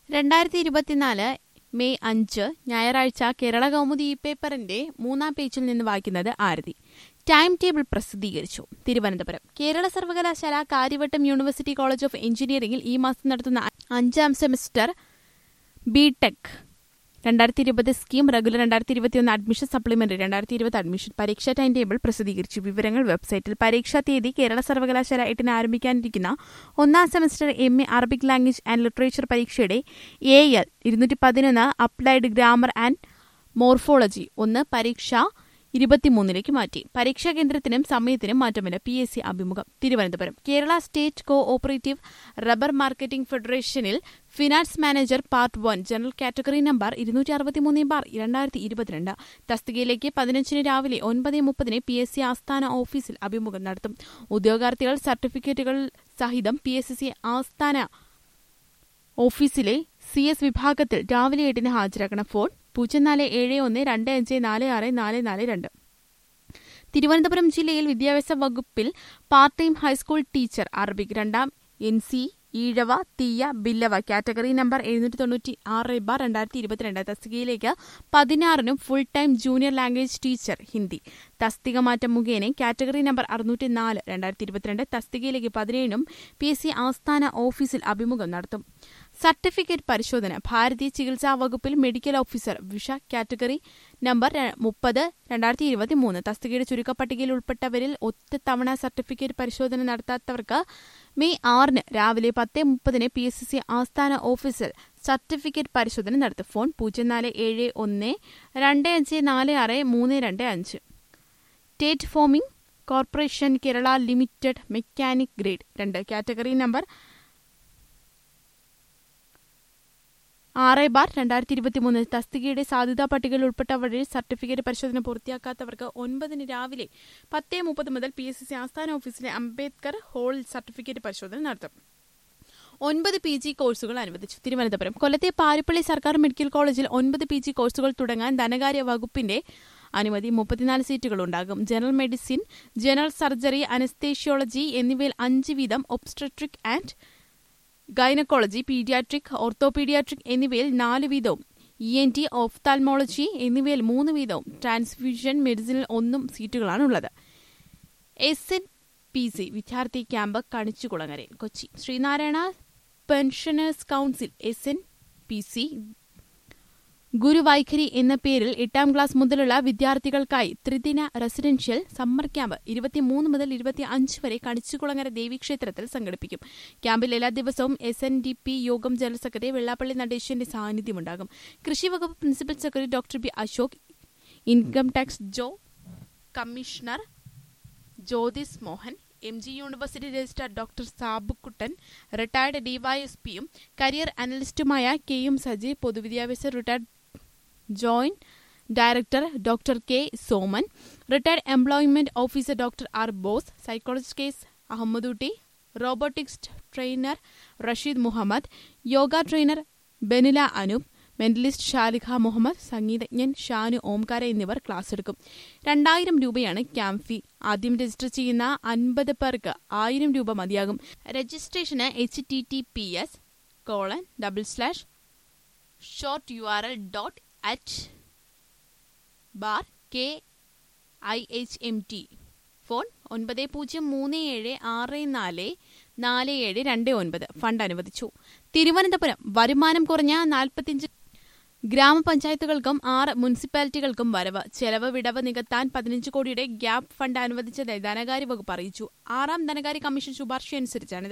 രണ്ടായിരത്തി ഇരുപത്തിനാല് മെയ് അഞ്ച് ഞായറാഴ്ച കേരള കൗമുദി ഇ പേപ്പറിന്റെ മൂന്നാം പേജിൽ നിന്ന് വായിക്കുന്നത് ആരതി ടൈം ടേബിൾ പ്രസിദ്ധീകരിച്ചു തിരുവനന്തപുരം കേരള സർവകലാശാല കാര്യവട്ടം യൂണിവേഴ്സിറ്റി കോളേജ് ഓഫ് എഞ്ചിനീയറിംഗിൽ ഈ മാസം നടത്തുന്ന അഞ്ചാം സെമസ്റ്റർ ബി ടെക് രണ്ടായിരത്തി ഇരുപത് സ്കീം റെഗുലർ രണ്ടായിരത്തി ഇരുപത്തിയൊന്ന് അഡ്മിഷൻ സപ്ലിമെന്ററി രണ്ടായിരത്തി ഇരുപത് അഡ്മിഷൻ പരീക്ഷാ ടൈം ടേബിൾ പ്രസിദ്ധീകരിച്ചു വിവരങ്ങൾ വെബ്സൈറ്റിൽ പരീക്ഷാ തീയതി കേരള സർവകലാശാല എട്ടിന് ആരംഭിക്കാനിരിക്കുന്ന ഒന്നാം semester M A Arabic language and literature പരീക്ഷയുടെ എ എൽ ഇരുന്നൂറ്റി പതിനൊന്ന് അപ്ലൈഡ് ഗ്രാമർ ആൻഡ് മോർഫോളജി ഒന്ന് പരീക്ഷ ഇരുപത്തിമൂന്നിലേക്ക് മാറ്റി പരീക്ഷാ കേന്ദ്രത്തിനും സമയത്തിനും മാറ്റമില്ല പി എസ് സി അഭിമുഖം Thiruvananthapuram Kerala state co operative rubber marketing ഫെഡറേഷനിൽ finance manager part one general category number ഇരുന്നൂറ്റി അറുപത്തിമൂന്ന് ബാർ രണ്ടായിരത്തി ഇരുപത്തിരണ്ട് തസ്തികയിലേക്ക് പതിനഞ്ചിന് രാവിലെ ഒൻപത് മുപ്പതിന് പി എസ് സി ആസ്ഥാന ഓഫീസിൽ അഭിമുഖം നടത്തും ഉദ്യോഗാർത്ഥികൾ സർട്ടിഫിക്കറ്റുകൾ സഹിതം പി എസ് സി ആസ്ഥാന ഓഫീസിലെ സി എസ് വിഭാഗത്തിൽ രാവിലെ എട്ടിന് ഹാജരാക്കണം ഫോൺ പൂജ്യം നാല് ഏഴ് ഒന്ന് രണ്ട് അഞ്ച് നാല് ആറ് നാല് നാല് രണ്ട് തിരുവനന്തപുരം ജില്ലയിൽ വിദ്യാഭ്യാസ വകുപ്പിൽ part time high school teacher Arabic രണ്ടാം N C Ezhava Thiyya Billava category number എഴുന്നൂറ്റി തൊണ്ണൂറ്റി ആറ് ബാർ രണ്ടായിരത്തി ഇരുപത്തിരണ്ട് തസ്തികയിലേക്ക് പതിനാറിനും full time junior language teacher Hindi തസ്തിക മാറ്റം മുഖേന കാറ്റഗറി നമ്പർ അറുന്നൂറ്റി നാല് രണ്ടായിരത്തി ഇരുപത്തിരണ്ട് തസ്തികയിലേക്ക് പതിനേഴിനും പി എസ് സി ആസ്ഥാന ഓഫീസിൽ അഭിമുഖം നടത്തും സർട്ടിഫിക്കറ്റ് പരിശോധന ഭാരതീയ ചികിത്സാ വകുപ്പിൽ മെഡിക്കൽ ഓഫീസർ വിഷ കാറ്റഗറി നമ്പർ മുപ്പത് രണ്ടായിരത്തി ഇരുപത്തി മൂന്ന് തസ്തികയുടെ ചുരുക്കപ്പട്ടികയിൽ ഉൾപ്പെട്ടവരിൽ ഒറ്റത്തവണ സർട്ടിഫിക്കറ്റ് പരിശോധന നടത്താത്തവർക്ക് മെയ് ആറിന് രാവിലെ പത്ത് മുപ്പതിന് പി എസ് സി ആസ്ഥാന ഓഫീസിൽ സർട്ടിഫിക്കറ്റ് പരിശോധന നടത്തും ഫോൺ പൂജ്യം നാല് ഏഴ് ഒന്ന് രണ്ട് അഞ്ച് നാല് ആറ് മൂന്ന് രണ്ട് അഞ്ച് state farming corporation Kerala limited mechanic grade രണ്ട് കാറ്റഗറി നമ്പർ ആറ് ബാർ രണ്ടായിരത്തി ഇരുപത്തിമൂന്ന് തസ്തികയുടെ സാധ്യതാ പട്ടികയിൽ ഉൾപ്പെട്ടവരിൽ സർട്ടിഫിക്കറ്റ് പരിശോധന പൂർത്തിയാക്കാത്തവർക്ക് ഒൻപതിന് രാവിലെ പത്ത് മുപ്പത് മുതൽ പി എസ് സി ആസ്ഥാന ഓഫീസിലെ അംബേദ്കർ ഹാളിൽ സർട്ടിഫിക്കറ്റ് പരിശോധന നടത്തും ഒൻപത് പി ജി കോഴ്സുകൾ അനുവദിച്ചു തിരുവനന്തപുരം കൊല്ലത്തെ പാരിപ്പള്ളി സർക്കാർ മെഡിക്കൽ കോളേജിൽ ഒൻപത് പി ജി കോഴ്സുകൾ തുടങ്ങാൻ ധനകാര്യ വകുപ്പിന്റെ അനുമതി മുപ്പത്തിനാല് സീറ്റുകൾ ഉണ്ടാകും general medicine general surgery anaesthesiology എന്നിവയിൽ അഞ്ച് വീതം obstetric and gynaecology paediatric orthopaedic എന്നിവയിൽ നാല് വീതവും ഇ എൻ ടി ഓഫ്താൽമോളജി എന്നിവയിൽ മൂന്ന് വീതവും ട്രാൻസ്ഫ്യൂഷൻ മെഡിസിനിൽ ഒന്നും സീറ്റുകളാണുള്ളത് എസ് എൻ പി സി വിദ്യാർത്ഥി ക്യാമ്പ് കണിച്ചുകുളങ്ങരയിൽ Kochi Sreenarayana pensioners council S N P C Guruvaikhari എന്ന പേരിൽ എട്ടാം ക്ലാസ് മുതലുള്ള വിദ്യാർത്ഥികൾക്കായി ത്രിദിന റെസിഡൻഷ്യൽ സമ്മർ ക്യാമ്പ് ഇരുപത്തിമൂന്ന് മുതൽ ഇരുപത്തി അഞ്ച് വരെ കണിച്ചുകുളങ്ങര ദേവീക്ഷേത്രത്തിൽ സംഘടിപ്പിക്കും ക്യാമ്പിൽ എല്ലാ ദിവസവും S N D P Yogam general secretary Vellappally നടേശന്റെ സാന്നിധ്യമുണ്ടാകും കൃഷി വകുപ്പ് principal secretary doctor B Ashok income tax ജോ commissioner Jyothis Mohan M G university registrar doctor Sabukuttan retired ഡിവൈഎസ്പിയും കരിയർ അനലിസ്റ്റുമായ കെ എം സജി പൊതുവിദ്യാഭ്യാസ retired joint director doctor K Soman retired employment officer doctor R Bose psychologist കേസ് Ahammadutty robotics trainer Rasheed Muhammad yoga trainer Benila Anoop mentalist Shaliqa Muhammad സംഗീതജ്ഞൻ ഷാനു ഓംകാര എന്നിവർ class എടുക്കും രണ്ടായിരം രൂപയാണ് ക്യാമ്പ് ഫീ ആദ്യം രജിസ്റ്റർ ചെയ്യുന്ന അൻപത് പേർക്ക് ആയിരം രൂപ മതിയാകും രജിസ്ട്രേഷന് H T T P S colon double slash short U R L dot at bar K I H M T phone ഒൻപത് പൂജ്യം മൂന്ന് ഏഴ് ആറ് നാല് നാല് ഏഴ് രണ്ട് ഒൻപത് ഫണ്ട് അനുവദിച്ചു തിരുവനന്തപുരം വരുമാനം കുറഞ്ഞ നാൽപ്പത്തിയഞ്ച് ഗ്രാമപഞ്ചായത്തുകൾക്കും ആറ് മുനിസിപ്പാലിറ്റികൾക്കും വരവ് ചെലവ് വിടവ് നികത്താൻ പതിനഞ്ച് കോടിയുടെ ഗ്യാപ് ഫണ്ട് അനുവദിച്ചതായി ധനകാര്യ വകുപ്പ് അറിയിച്ചു ആറാം ധനകാര്യ കമ്മീഷൻ ശുപാർശ അനുസരിച്ചാണ്